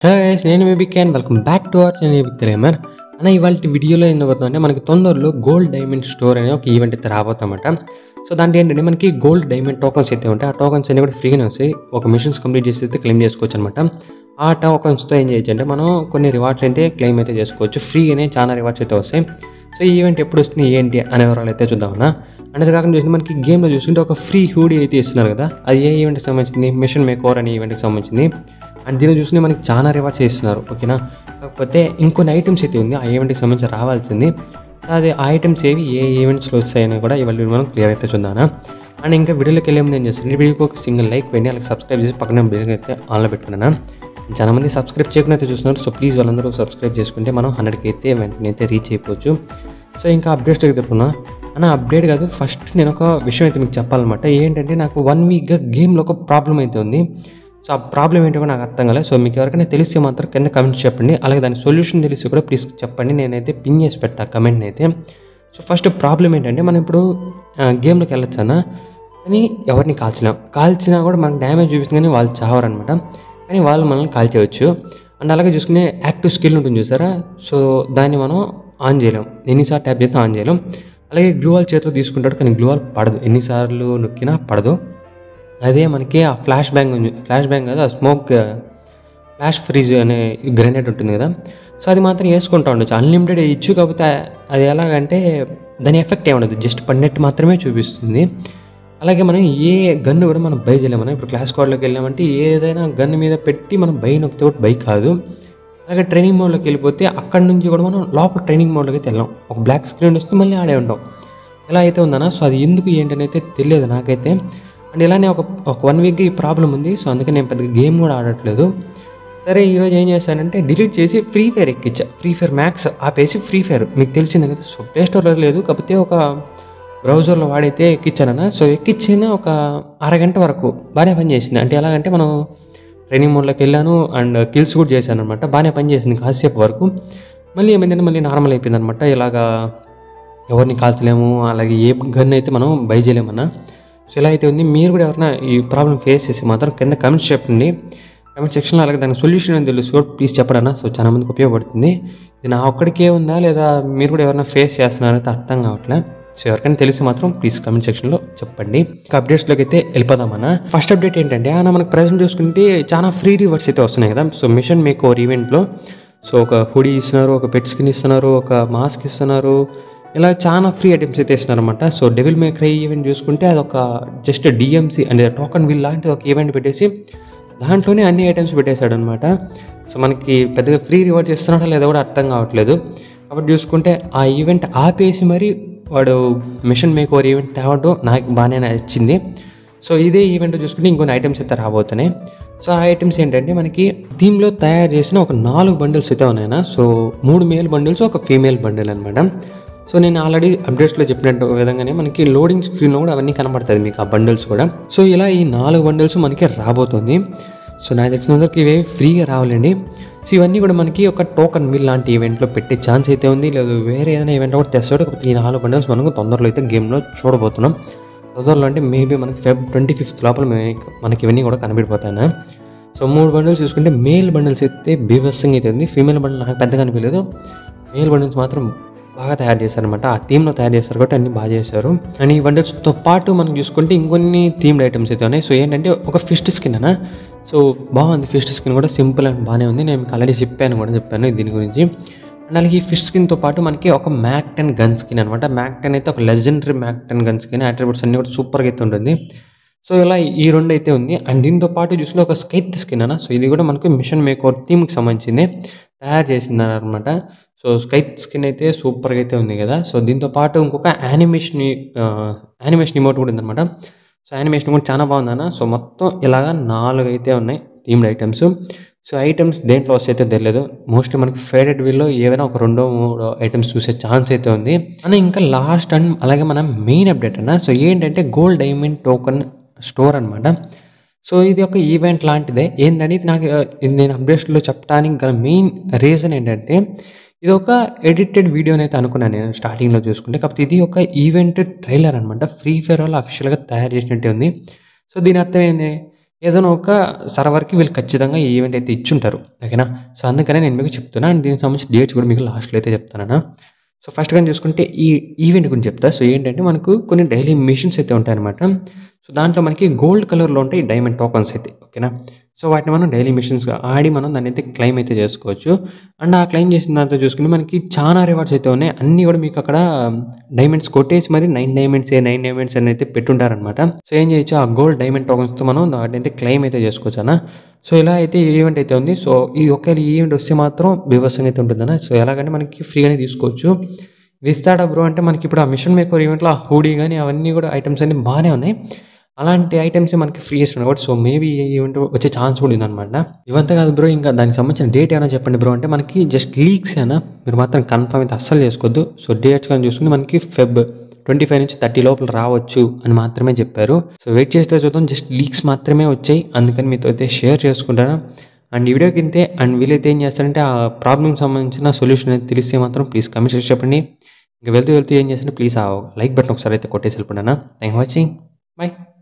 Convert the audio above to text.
guys నేను మీ బిక్యాన్ welcome back to our channel బిక్ తెలియమర్ అన్న ఇవాళ వీడియోలో ఏం అంటే మనకి తొందరలో గోల్డ్ డైమండ్ స్టోర్ అనే ఒక ఈవెంట్ అయితే రాబోతామట సో దాంట్లో ఏంటంటే మనకి గోల్డ్ డైమండ్ టోకన్స్ అయితే ఉంటాయి ఆ టోకన్స్ అన్ని కూడా ఫ్రీగానే వస్తాయి ఒక మిషన్స్ కంప్లీట్ చేసి అయితే క్లెయిమ్ చేసుకోవచ్చు అనమాట ఆ టోకన్స్తో ఏం చేయొచ్చు అంటే మనం కొన్ని రివార్డ్స్ అయితే క్లెయిమ్ అయితే చేసుకోవచ్చు ఫ్రీగానే చాలా రివార్డ్స్ అయితే వస్తాయి సో ఈ ఈవెంట్ ఎప్పుడు వస్తుంది ఏంటి అనే వివరాలు అయితే చూద్దామన్నా అనేది కాకుండా చూసి మనకి గేమ్లో చూసుకుంటే ఒక ఫ్రీ హూడీ అయితే ఇస్తున్నారు కదా అది ఏ ఈవెంట్కి సంబంధించింది మిషన్ మేకోర్ అనే ఈవెంట్కి సంబంధించింది అండ్ దీన్ని చూసుకుని మనకి చాలా రివార్డ్స్ ఇస్తున్నారు ఓకేనా కాకపోతే ఇంకొన్ని ఐటమ్స్ అయితే ఉంది ఆ ఈవెంట్కి సంబంధించి రావాల్సింది అది ఆ ఐటమ్స్ ఏవి ఏ ఈవెంట్స్లో వస్తాయని కూడా ఇవాళ మనం క్లియర్ అయితే చూద్దానా అండ్ ఇంకా వీడియోలోకి వెళ్ళే ముందు ఏం చేస్తుంది వీడియోకి ఒక సింగిల్ లైక్ వేయండి అలాగే సబ్స్క్రైబ్ చేసి పక్కన బిల్ అయితే ఆన్లో పెట్టుకున్నాను చాలా మంది సబ్స్క్రైబ్ చేయకుండా అయితే చూస్తున్నారు సో ప్లీజ్ వాళ్ళందరూ సబ్స్క్రైబ్ చేసుకుంటే మనం హండ్రెడ్కి అయితే వెంటనే అయితే రీచ్ అయిపోవచ్చు సో ఇంకా అప్డేట్స్కి చెప్పుకున్నా అన్న అప్డేట్ కాదు ఫస్ట్ నేను ఒక విషయం అయితే మీకు చెప్పాలన్నమాట ఏంటంటే నాకు వన్ వీక్గా గేమ్లో ఒక ప్రాబ్లం అయితే ఉంది సో ఆ ప్రాబ్లం ఏంటో కూడా నాకు అర్థం కాలేదు సో మీకు ఎవరికైనా తెలిస్తే మాత్రం కింద కమెంట్ చెప్పండి అలాగే దాని సొల్యూషన్ తెలిసి కూడా ప్లీజ్ చెప్పండి నేనైతే పిన్ చేసి పెడతా కమెంట్ని అయితే సో ఫస్ట్ ప్రాబ్లం ఏంటంటే మనం ఇప్పుడు గేమ్లోకి వెళ్ళొచ్చానా కానీ ఎవరిని కాల్చినా కాల్చినా కూడా మనకు డ్యామేజ్ చూపిస్తుంది కానీ వాళ్ళు చావరనమాట కానీ వాళ్ళు మనల్ని కాల్చేయచ్చు అండ్ అలాగే చూసుకునే యాక్టివ్ స్కిల్ ఉంటుంది చూసారా సో దాన్ని మనం ఆన్ చేయలేం ఎన్నిసార్లు ట్యాప్ చేస్తే ఆన్ చేయలేం అలాగే గ్లూవాల్ చేతిలో తీసుకుంటాడు కానీ గ్లూవాల్ పడదు ఎన్నిసార్లు నొక్కినా పడదు అదే మనకి ఆ ఫ్లాష్ బ్యాంగ్ ఉంది ఫ్లాష్ బ్యాంగ్ కదా ఆ స్మోక్ ఫ్లాష్ ఫ్రీజ్ అనే గ్రెనేడ్ ఉంటుంది కదా సో అది మాత్రం వేసుకుంటా ఉండొచ్చు అన్లిమిటెడ్ ఇచ్చు కాకపోతే అది ఎలాగంటే దాని ఎఫెక్ట్ ఏముండదు జస్ట్ పడినట్టు మాత్రమే చూపిస్తుంది అలాగే మనం ఏ గన్ను కూడా మనం బై చేయలేము మనం ఇప్పుడు క్లాస్ కోడ్లోకి వెళ్ళామంటే ఏదైనా గన్ మీద పెట్టి మనం బై నొక్కితే కూడా బై కాదు అలాగే ట్రైనింగ్ మోడ్లోకి వెళ్ళిపోతే అక్కడ నుంచి కూడా మనం లోపల ట్రైనింగ్ మోడ్లోకి అయితే వెళ్ళాం ఒక బ్లాక్ స్క్రీన్ వస్తే మళ్ళీ ఆడే ఉంటాం ఎలా అయితే ఉందన్నా సో అది ఎందుకు ఏంటని అయితే తెలియదు నాకైతే అండ్ ఇలానే ఒక ఒక వన్ వీక్ ఈ ప్రాబ్లం ఉంది సో అందుకే నేను పెద్దగా గేమ్ కూడా ఆడట్లేదు సరే ఈరోజు ఏం చేశానంటే డిలీట్ చేసి ఫ్రీ ఫైర్ ఎక్కించా ఫ్రీ ఫైర్ మ్యాక్స్ ఆపేసి ఫ్రీ ఫైర్ మీకు తెలిసిందే కదా సో ప్లే స్టోర్లో లేదు కాకపోతే ఒక బ్రౌజర్లో వాడైతే ఎక్కించానన్నా సో ఎక్కించిన ఒక అరగంట వరకు బాగానే పనిచేసింది అంటే ఎలాగంటే మనం ట్రైనింగ్ మోడ్లోకి వెళ్ళాను అండ్ కిల్స్ కూడా చేశాను అనమాట బాగానే పనిచేసింది కాసేపు వరకు మళ్ళీ ఏమైందంటే మళ్ళీ నార్మల్ అయిపోయింది అనమాట ఇలాగా ఎవరిని కాల్చలేము అలాగే ఏ గన్ అయితే మనం బై చేయలేమన్నా సో ఇలా అయితే ఉంది మీరు కూడా ఎవరైనా ఈ ప్రాబ్లం ఫేస్ చేసి మాత్రం కింద కమెంట్స్ చెప్పండి కమెంట్ సెక్షన్లో అలాగే దానికి సొల్యూషన్ అని తెలుసు కూడా ప్లీజ్ చెప్పడన్నా సో చాలా మందికి ఉపయోగపడుతుంది ఇది నా ఒక్కడికే ఉందా లేదా మీరు కూడా ఎవరైనా ఫేస్ చేస్తున్నారైతే అర్థం కావట్లే సో ఎవరికైనా తెలిసి మాత్రం ప్లీజ్ కమెంట్ సెక్షన్లో చెప్పండి ఇంకా అప్డేట్స్లోకి అయితే వెళ్ళిపోదామన్నా ఫస్ట్ అప్డేట్ ఏంటంటే అన్న మనకు ప్రజెంట్ చూసుకుంటే చాలా ఫ్రీ రివర్స్ అయితే వస్తున్నాయి కదా సో మిషన్ మేక్ ఓవర్ ఈవెంట్లో సో ఒక హుడీ ఇస్తున్నారు ఒక పెట్ స్కిన్ ఇస్తున్నారు ఒక మాస్క్ ఇస్తున్నారు ఇలా చాలా ఫ్రీ ఐటమ్స్ అయితే ఇస్తున్నారు అనమాట సో డెవిల్ మేకర్ ఈవెంట్ చూసుకుంటే అది ఒక జస్ట్ డిఎంసి అంటే టోకన్ విల్ లాంటి ఒక ఈవెంట్ పెట్టేసి దాంట్లోనే అన్ని ఐటమ్స్ పెట్టేశాడు అనమాట సో మనకి పెద్దగా ఫ్రీ రివార్డ్స్ ఇస్తున్నాడో లేదో కూడా అర్థం కావట్లేదు కాబట్టి చూసుకుంటే ఆ ఈవెంట్ ఆపేసి మరి వాడు మిషన్ మేక్ ఓవర్ ఈవెంట్ తేవడం నాకు బాగానే నచ్చింది సో ఇదే ఈవెంట్ చూసుకుంటే ఇంకొన్ని ఐటమ్స్ అయితే రాబోతున్నాయి సో ఆ ఐటమ్స్ ఏంటంటే మనకి థీమ్లో తయారు చేసిన ఒక నాలుగు బండిల్స్ అయితే ఉన్నాయన్న సో మూడు మేల్ బండిల్స్ ఒక ఫీమేల్ బండిల్ అనమాట సో నేను ఆల్రెడీ అప్డేట్స్లో చెప్పినట్టు విధంగానే మనకి లోడింగ్ స్క్రీన్లో కూడా అవన్నీ కనబడుతుంది మీకు ఆ బండిల్స్ కూడా సో ఇలా ఈ నాలుగు బండిల్స్ మనకి రాబోతుంది సో నాకు తెలిసినంతవరకు ఇవి ఫ్రీగా రావాలండి సో ఇవన్నీ కూడా మనకి ఒక టోకన్ మిల్ లాంటి ఈవెంట్లో పెట్టే ఛాన్స్ అయితే ఉంది లేదు వేరే ఏదైనా ఈవెంట్ కూడా తెస్తాడు కాకపోతే ఈ నాలుగు బండిల్స్ మనకు తొందరలో అయితే గేమ్లో చూడబోతున్నాం తొందరలో అంటే మేబీ మనకి ఫెబ్ ట్వంటీ ఫిఫ్త్ లోపల మే- మనకి ఇవన్నీ కూడా కనిపెడిపోతాయి సో మూడు బండిల్స్ చూసుకుంటే మేల్ బండిల్స్ అయితే బీభత్సంగా అయితే ఉంది ఫీమేల్ బండిల్ నాకు పెద్దగా అనిపించలేదు మేల్ బండిల్స్ మాత్రం బాగా తయారు చేశారనమాట ఆ థీమ్లో తయారు చేస్తారు కాబట్టి అన్ని బాగా చేశారు అండ్ ఈ బండిల్స్తో పాటు మనం చూసుకుంటే ఇంకొన్ని థీమ్డ్ ఐటమ్స్ అయితే ఉన్నాయి సో ఏంటంటే ఒక ఫిస్ట్ స్కిన్ అన్న సో బాగుంది ఫిస్ట్ స్కిన్ కూడా సింపుల్ అండ్ బాగానే ఉంది నేను మీకు ఆల్రెడీ చెప్పాను కూడా చెప్పాను దీని గురించి అండ్ అలాగే ఈ ఫిష్ స్కిన్తో పాటు మనకి ఒక మ్యాక్ టెన్ గన్ స్కిన్ అనమాట మ్యాక్ టెన్ అయితే ఒక legendary MAC ten gun skin attributes అన్ని కూడా సూపర్గా అయితే ఉంటుంది సో ఇలా ఈ రెండు అయితే ఉంది అండ్ దీంతో పాటు చూసుకుంటే ఒక స్కైత్ స్కిన్ అన్న సో ఇది కూడా మనకు మిషన్ మేకోర్ థీమ్కి సంబంధించింది తయారు చేసింది అనమాట సో స్కైత్ స్కిన్ అయితే సూపర్గా అయితే ఉంది కదా సో దీంతో పాటు ఇంకొక యానిమేషన్ యానిమేషన్ ఇమోట్ కూడా ఉందన్నమాట సో యానిమేషన్ కూడా చాలా బాగుందన్న సో మొత్తం ఇలాగా నాలుగు అయితే ఉన్నాయి థీమ్డ్ ఐటమ్స్ సో ఐటమ్స్ దేంట్లో వస్తాయితే తెలియదు మోస్ట్లీ మనకి ఫేవరెట్ వీల్లో ఏవైనా ఒక రెండో మూడో ఐటమ్స్ చూసే ఛాన్స్ అయితే ఉంది అని ఇంకా లాస్ట్ అండ్ అలాగే మన మెయిన్ అప్డేట్ అన్న సో ఏంటంటే గోల్డ్ డైమండ్ టోకన్ స్టోర్ అనమాట సో ఇది ఒక ఈవెంట్ లాంటిదే ఏంటంటే ఇది నాకు ఆ, ఇది నేను అప్డేట్స్లో చెప్పడానికి గల మెయిన్ రీజన్ ఏంటంటే ఇది ఒక ఎడిటెడ్ వీడియో అయితే అనుకున్నాను నేను స్టార్టింగ్లో చూసుకుంటే కాకపోతే ఇది ఒక ఈవెంట్ ట్రైలర్ అనమాట ఫ్రీ ఫైర్ వాళ్ళు అఫీషియల్గా తయారు చేసినట్టే ఉంది సో దీని అర్థం ఏంది ఏదైనా ఒక సర్వర్కి వీళ్ళు ఖచ్చితంగా ఈ ఈవెంట్ అయితే ఇచ్చుంటారు ఓకేనా సో అందుకనే నేను మీకు చెప్తున్నా అండ్ దీనికి సంబంధించిన డేట్స్ కూడా మీకు లాస్ట్లో అయితే చెప్తాను సో ఫస్ట్ కానీ చూసుకుంటే ఈ ఈవెంట్ గురించి చెప్తా సో ఏంటంటే మనకు కొన్ని డైలీ మిషన్స్ అయితే ఉంటాయన్నమాట సో దాంట్లో మనకి గోల్డ్ కలర్లో ఉంటాయి డైమండ్ టోకన్స్ అయితే ఓకేనా సో వాటిని మనం డైలీ మిషన్స్గా ఆడి మనం దాన్ని అయితే క్లెయిమ్ అయితే చేసుకోవచ్చు అండ్ ఆ క్లెయిమ్ చేసిన దాంతో చూసుకుంటే మనకి చాలా రివార్డ్స్ అయితే ఉన్నాయి అన్నీ కూడా మీకు అక్కడ డైమండ్స్ కొట్టేసి మరి నైన్ డైమండ్స్ ఏ నైన్ డైమండ్స్ అని అయితే పెట్టుంటారనమాట సో ఏం చేయొచ్చు ఆ గోల్డ్ డైమండ్ టోకన్స్తో మనం వాటిని అయితే క్లెయిమ్ అయితే చేసుకోవచ్చు అన్న సో ఇలా అయితే ఈ ఈవెంట్ అయితే ఉంది సో ఈ ఒకవేళ ఈ ఈవెంట్ వస్తే మాత్రం బీభత్సంగా అయితే ఉంటుందన్న సో ఎలాగంటే మనకి ఫ్రీగానే తీసుకోవచ్చు ఇది ఇస్తాడా బ్రో అంటే మనకి ఇప్పుడు ఆ మిషన్ మేకర్ ఈవెంట్లో ఆ హూడీ కానీ అవన్నీ కూడా ఐటమ్స్ అన్ని బాగానే ఉన్నాయి అలాంటి ఐటమ్స్ మనకి ఫ్రీ ఇస్తున్నాడు కాబట్టి సో మేబీ ఈ ఈవెంట్ వచ్చే ఛాన్స్ కూడా ఉందన్నమాట ఇవంతా కాదు బ్రో ఇంకా దానికి సంబంధించిన డేట్ ఏమైనా చెప్పండి బ్రో అంటే మనకి జస్ట్ లీక్స్ అయినా మీరు మాత్రం కన్ఫర్మ్ అయితే అస్సలు చేసుకోవద్దు సో డేట్స్ కానీ చూసుకుంటే మనకి ఫెబ్ ట్వంటీ ఫైవ్ నుంచి థర్టీ లోపల రావచ్చు అని మాత్రమే చెప్పారు సో వెయిట్ చేస్తే చూద్దాం జస్ట్ లీక్స్ మాత్రమే వచ్చాయి అందుకని మీతో అయితే షేర్ చేసుకుంటాను అండ్ ఈ వీడియోకి ఇంతే అండ్ వీలైతే ఏం చేస్తారంటే ఆ ప్రాబ్లమ్కి సంబంధించిన సొల్యూషన్ అయితే తెలిస్తే మాత్రం ప్లీజ్ కమెంట్ చేసి చెప్పండి ఇంకా వెళ్తూ వెళ్తూ ఏం చేస్తారంటే ప్లీజ్ ఆ లైక్ బటన్ ఒకసారి అయితే కొట్టేసి వెళ్ళిపోయినా థ్యాంక్ వాచింగ్ బాయ్